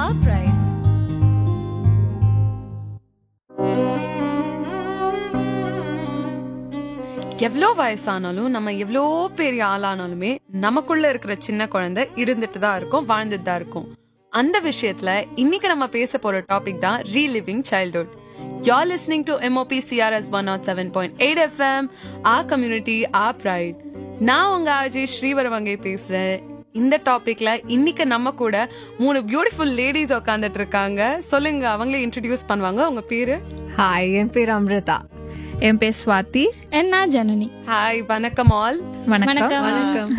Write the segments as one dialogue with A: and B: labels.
A: Upright.
B: எவ்வளோ வயசானாலும் நம்ம எவ்வளோ பெரிய ஆளானாலுமே நமக்குள்ள இருக்கிற சின்ன குழந்தை இருந்துட்டு தான் இருக்கும் வாழ்ந்துட்டு தான் இருக்கும் அந்த விஷயத்துல இன்னைக்கு நம்ம பேச போற டாபிக் தான் reliving childhood You're listening to MOP CRS 107.8 FM, our community, our pride. நான் உங்க அஜய் ஸ்ரீவரவங்கை பேசுறேன் இந்த டாபிக்ல இன்னைக்கு நம்ம கூட மூணு பியூட்டிஃபுல் லேடிஸ் உட்காந்துட்டு இருக்காங்க சொல்லுங்க அவங்களே இன்ட்ரடியூஸ் பண்ணுவாங்க உங்க பேரு
A: ஹாய் என் பேர் அம்ரிதா
C: என் பேர் ஸ்வாதி
D: என்ன ஜனனி
B: ஹாய் வணக்கம் ஆல்
C: வணக்கம்
D: வணக்கம்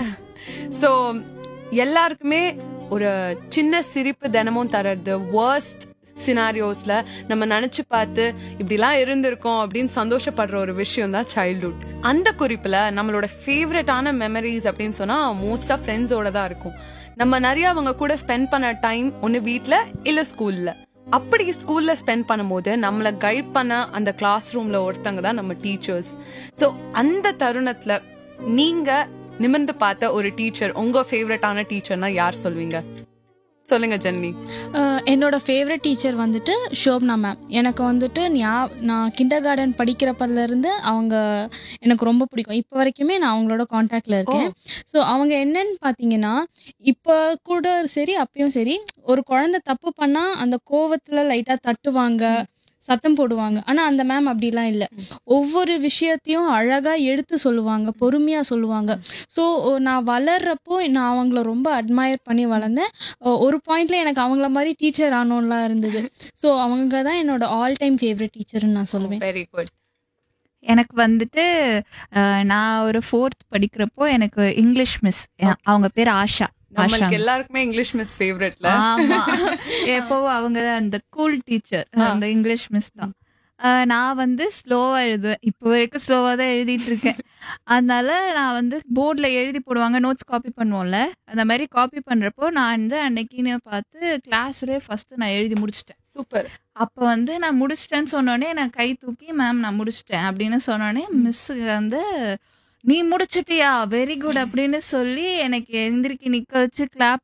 B: ஸோ எல்லாருக்குமே ஒரு சின்ன சிரிப்பு தினமும் தர்றது worst சினாரியோஸ்ல நம்ம நினைச்சு பார்த்து இப்படிலாம் இருந்திருக்கோம் அப்படின்னு சந்தோஷப்படுற ஒரு விஷயம் தான் சைல்ட்ஹுட் அந்த குறிப்புல நம்மளோட ஃபேவரட்டான மெமரிஸ் அப்படின்னு சொன்னா மோஸ்டா ஃப்ரெண்ட்ஸோட தான் இருக்கும் நம்ம நிறைய அவங்க கூட ஸ்பெண்ட் பண்ண டைம் ஒன்று வீட்ல இல்ல ஸ்கூல்ல அப்படி ஸ்கூல்ல ஸ்பெண்ட் பண்ணும்போது நம்மளை கைட் பண்ண அந்த கிளாஸ் ரூம்ல ஒருத்தங்க தான் நம்ம டீச்சர்ஸ் ஸோ அந்த தருணத்துல நீங்க நிமிர்ந்து பார்த்த ஒரு டீச்சர் உங்க ஃபேவரட்டான டீச்சர்னா யார் சொல்வீங்க சொல்லுங்க ஜென்னி
D: அஹ் என்னோட ஃபேவரட் டீச்சர் வந்துட்டு ஷோப்னா மேம் எனக்கு வந்துட்டு ஞா- நான் கிண்டர் கார்டன் படிக்கிறப்பல இருந்து அவங்க எனக்கு ரொம்ப பிடிக்கும் இப்போ வரைக்குமே நான் அவங்களோட காண்டாக்ட்ல இருக்கேன் ஸோ அவங்க என்னன்னு பார்த்தீங்கன்னா இப்போ கூட சரி அப்பயும் சரி ஒரு குழந்தை தப்பு பண்ணா அந்த கோவத்துல லைட்டா தட்டுவாங்க சத்தம் போடுவாங்க ஆனா அந்த மேம் அப்படிலாம் இல்லை ஒவ்வொரு விஷயத்தையும் அழகா எடுத்து சொல்லுவாங்க பொறுமையா சொல்லுவாங்க ஸோ நான் வளர்றப்போ நான் அவங்கள ரொம்ப அட்மயர் பண்ணி வளர்ந்தேன் அஹ் ஒரு பாயிண்ட்ல எனக்கு அவங்கள மாதிரி டீச்சர் ஆனோன்லாம் இருந்தது ஸோ அவங்க தான் என்னோட ஆல் டைம் ஃபேவரட் டீச்சர்னு நான் சொல்லுவேன்
B: வெரி குட்
C: எனக்கு வந்துட்டு அஹ், நான் ஒரு ஃபோர்த் படிக்கிறப்போ எனக்கு இங்கிலீஷ் மிஸ் அவங்க பேர் ஆஷா ஆஷா
B: நம்மளுக்கு
C: miss.
B: எல்லாருக்குமே இங்கிலீஷ் மிஸ் ஃபேவரட்ல
C: ஆமா எப்பவும் அவங்க அந்த கூல் டீச்சர் அந்த இங்கிலீஷ் மிஸ் தான் அஹ், நான் வந்து ஸ்லோவா எழுதுவேன் இப்போ வரைக்கும் ஸ்லோவா தான் எழுதிட்டு இருக்கேன் அதனால நான் வந்து போர்டில் எழுதி போடுவாங்க நோட்ஸ் காப்பி பண்ணுவோம்ல அந்த மாதிரி காப்பி பண்றப்போ நான் வந்து அன்னைக்குன்னு பார்த்து கிளாஸ்லேயே ஃபர்ஸ்ட் நான் எழுதி முடிச்சிட்டேன்
B: சூப்பர்
C: அப்போ வந்து நான் முடிச்சிட்டேன்னு சொன்னோடனே நான் கை தூக்கி மேம் நான் முடிச்சிட்டேன் அப்படின்னு சொன்னோடனே மிஸ் வந்து நீ முடிச்சிட்டியா வெரி குட் அப்படின்னு சொல்லி எனக்கு எந்திரிக்கி நிக்க வச்சு கிளாப்